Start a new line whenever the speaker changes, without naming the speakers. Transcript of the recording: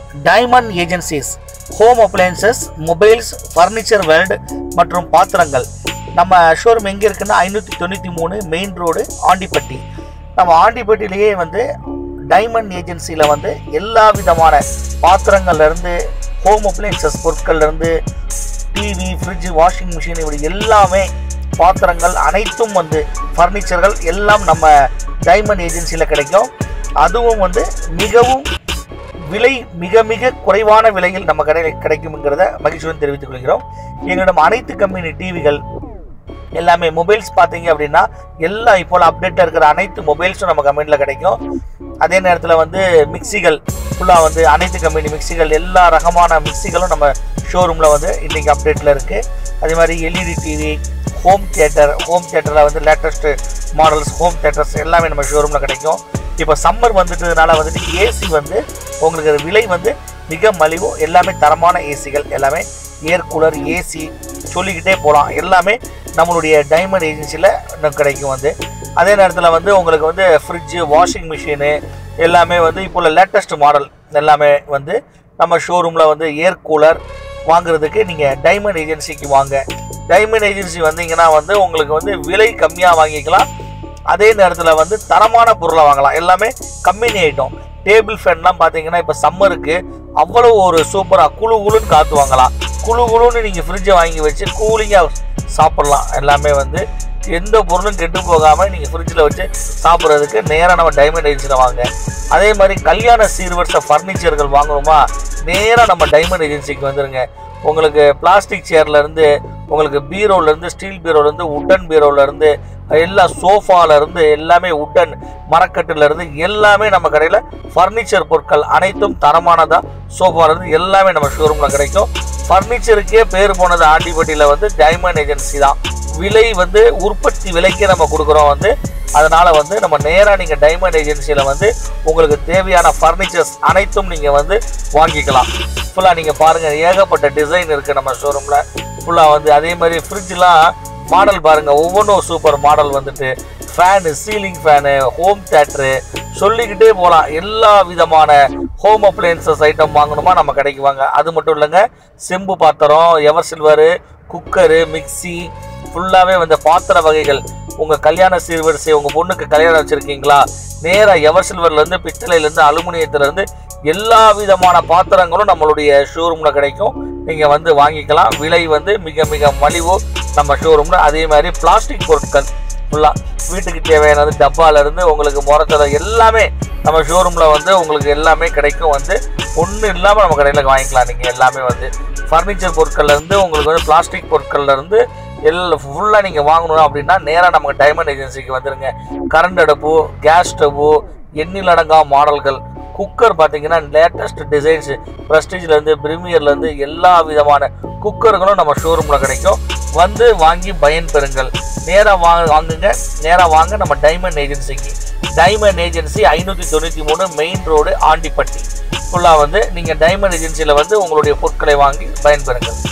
diamond agencies home appliances mobiles furniture world மற்றும் பாத்திரங்கள் நம்ம ஷோரூம் எங்கே இருக்குன்னா ஐநூற்றி தொண்ணூற்றி மூணு மெயின் ரோடு ஆண்டிப்பட்டி நம்ம ஆண்டிப்பட்டிலேயே வந்து டைமண்ட் ஏஜென்சியில் வந்து எல்லா விதமான பாத்திரங்கள்லேருந்து ஹோம் அப்ளையன்சஸ் பொருட்கள்லேருந்து டிவி ஃப்ரிட்ஜ் வாஷிங் மிஷின் இப்படி எல்லாமே பாத்திரங்கள் அனைத்தும் வந்து ஃபர்னிச்சர்கள் எல்லாம் நம்ம டைமண்ட் ஏஜென்சியில் கிடைக்கும் அதுவும் வந்து மிகவும் விலை மிக மிக குறைவான விலையில் நம்ம கடையில் கிடைக்கும்ங்கிறத மகிழ்ச்சியுடன் தெரிவித்துக் கொள்கிறோம் எங்களிடம் அனைத்து கம்பெனி டிவிகள் எல்லாமே மொபைல்ஸ் பார்த்தீங்க அப்படின்னா எல்லாம் இப்போ அப்டேட்டாக இருக்கிற அனைத்து மொபைல்ஸும் நம்ம கம்பெனியில் கிடைக்கும் அதே நேரத்தில் வந்து மிக்சிகள் ஃபுல்லாக வந்து அனைத்து கம்பெனி மிக்சிகள் எல்லா ரகமான மிக்சிகளும் நம்ம ஷோரூமில் வந்து இன்றைக்கி அப்டேட்டில் இருக்குது அதே மாதிரி LED TV home theatre home தியேட்டரில் வந்து லேட்டஸ்ட்டு மாடல்ஸ் ஹோம் தியேட்டர்ஸ் எல்லாமே நம்ம ஷோரூமில் கிடைக்கும் இப்போ சம்மர் வந்துட்டதுனால வந்துட்டு ஏசி வந்து உங்களுக்கு விலை வந்து மிக மலிவு எல்லாமே தரமான ஏசிகள் எல்லாமே ஏர் கூலர் ஏசி சொல்லிக்கிட்டே போகலாம் எல்லாமே நம்மளுடைய டைமண்ட் ஏஜென்சியில் கிடைக்கும் வந்து அதே நேரத்தில் வந்து உங்களுக்கு வந்து ஃப்ரிட்ஜு வாஷிங் மிஷினு எல்லாமே வந்து இப்போ உள்ள லேட்டஸ்ட் மாடல் எல்லாமே வந்து நம்ம ஷோரூமில் வந்து ஏர் கூலர் வாங்குறதுக்கு நீங்கள் டைமண்ட் ஏஜென்சிக்கு வாங்க டைமண்ட் ஏஜென்சி வந்தீங்கன்னா வந்து உங்களுக்கு வந்து விலை கம்மியாக வாங்கிக்கலாம் அதே நேரத்தில் வந்து தரமான பொருளை வாங்கலாம் எல்லாமே கம்பெனி ஐட்டம் டேபிள் ஃபேன்லாம் பார்த்தீங்கன்னா இப்போ சம்மருக்கு அவ்வளோ ஒரு சூப்பராக குழு குழுன்னு காற்று வாங்கலாம் குழு குழுன்னு நீங்கள் ஃப்ரிட்ஜை வாங்கி வச்சு கூலிங்காக சாப்பிட்லாம் எல்லாமே வந்து எந்த பொருளும் கெட்டு போகாமல் நீங்கள் ஃப்ரிட்ஜில் வச்சு சாப்பிட்றதுக்கு நேராக நம்ம டைமண்ட் ஏஜென்சியில் வாங்க அதே மாதிரி கல்யாண சீர்வரிசை ஃபர்னிச்சர்கள் வாங்கணுமா நேராக நம்ம டைமண்ட் ஏஜென்சிக்கு வந்துருங்க உங்களுக்கு பிளாஸ்டிக் சேர்லேருந்து உங்களுக்கு பீரோலேருந்து ஸ்டீல் பீரோலேருந்து உட்டன் பீரோலேருந்து எல்லா சோஃபாலேருந்து எல்லாமே உட்டன் மரக்கட்டுலேருந்து எல்லாமே நம்ம கடையில் ஃபர்னிச்சர் பொருட்கள் அனைத்தும் தரமானதாக சோஃபாலேருந்து எல்லாமே நம்ம ஷோரூமில் கிடைக்கும் ஃபர்னிச்சருக்கே பேர் போனது ஆண்டிப்பட்டியில் வந்து டைமண்ட் ஏஜென்சி தான் விலை வந்து உற்பத்தி விலைக்கே நம்ம கொடுக்குறோம் வந்து அதனால் வந்து நம்ம நேராக நீங்கள் டைமண்ட் ஏஜென்சியில் வந்து உங்களுக்கு தேவையான ஃபர்னிச்சர்ஸ் அனைத்தும் நீங்கள் வந்து வாங்கிக்கலாம் ஃபுல்லாக நீங்கள் பாருங்கள் ஏகப்பட்ட டிசைன் இருக்குது நம்ம ஷோரூமில் ஃபுல்லாக வந்து அதே மாதிரி ஃப்ரிட்ஜ்லாம் மாடல் பாருங்கள் ஒவ்வொன்றும் சூப்பர் மாடல் வந்துட்டு fan ceiling fan home theatre சொல்லிக்கிட்டே போகலாம் எல்லா விதமான ஹோம் அப்ளையன்சஸ் ஐட்டம் வாங்கணுமா நம்ம கடைக்கு வாங்க அது மட்டும் இல்லைங்க செம்பு பாத்திரம் எவர் சில்வரு குக்கரு மிக்சி ஃபுல்லாகவே வந்து பாத்திர வகைகள் உங்கள் கல்யாண சீர்வரிசை உங்கள் பொண்ணுக்கு கல்யாணம் வச்சுருக்கீங்களா நேராக எவர் சில்வர்லேருந்து பித்தளையிலேருந்து அலுமினியத்துலேருந்து எல்லா விதமான பாத்திரங்களும் நம்மளுடைய ஷோரூமில் கிடைக்கும் நீங்கள் வந்து வாங்கிக்கலாம் விலை வந்து மிக மிக மலிவு நம்ம ஷோரூமில் அதே மாதிரி பிளாஸ்டிக் பொருட்கள் ஃபுல்லாக வீட்டுக்கு தேவையானது டப்பாலேருந்து உங்களுக்கு முறத்தலை எல்லாமே நம்ம ஷோரூமில் வந்து உங்களுக்கு எல்லாமே கிடைக்கும் வந்து ஒன்றும் இல்லாமல் நம்ம கடையில் வாங்கிக்கலாம் நீங்கள் எல்லாமே வந்து ஃபர்னிச்சர் பொருட்கள்லேருந்து உங்களுக்கு வந்து பிளாஸ்டிக் பொருட்கள்லேருந்து எல்லாம் ஃபுல்லாக நீங்கள் வாங்கணும் அப்படின்னா நேராக நமக்கு டைமண்ட் ஏஜென்சிக்கு வந்துடுங்க கரண்ட் அடுப்பு கேஸ் ஸ்டவ்வு எண்ணிலடங்கா மாடல்கள் குக்கர் பார்த்தீங்கன்னா லேட்டஸ்ட் டிசைன்ஸு ப்ரெஸ்டீஜ்லேருந்து ப்ரீமியர்லேருந்து எல்லா விதமான குக்கர்களும் நம்ம ஷோரூமில் கிடைக்கும் வந்து வாங்கி பயன் பெறுங்கள் நேராக வாங்க வாங்குங்க நேராக வாங்க நம்ம டைமண்ட் ஏஜென்சிக்கு டைமண்ட் ஏஜென்சி ஐநூற்றி தொண்ணூற்றி மூணு மெயின் ரோடு ஆண்டிப்பட்டி ஃபுல்லாக வந்து நீங்கள் டைமண்ட் ஏஜென்சியில் வந்து உங்களுடைய பொருட்களை வாங்கி பயன்பெறுங்கள்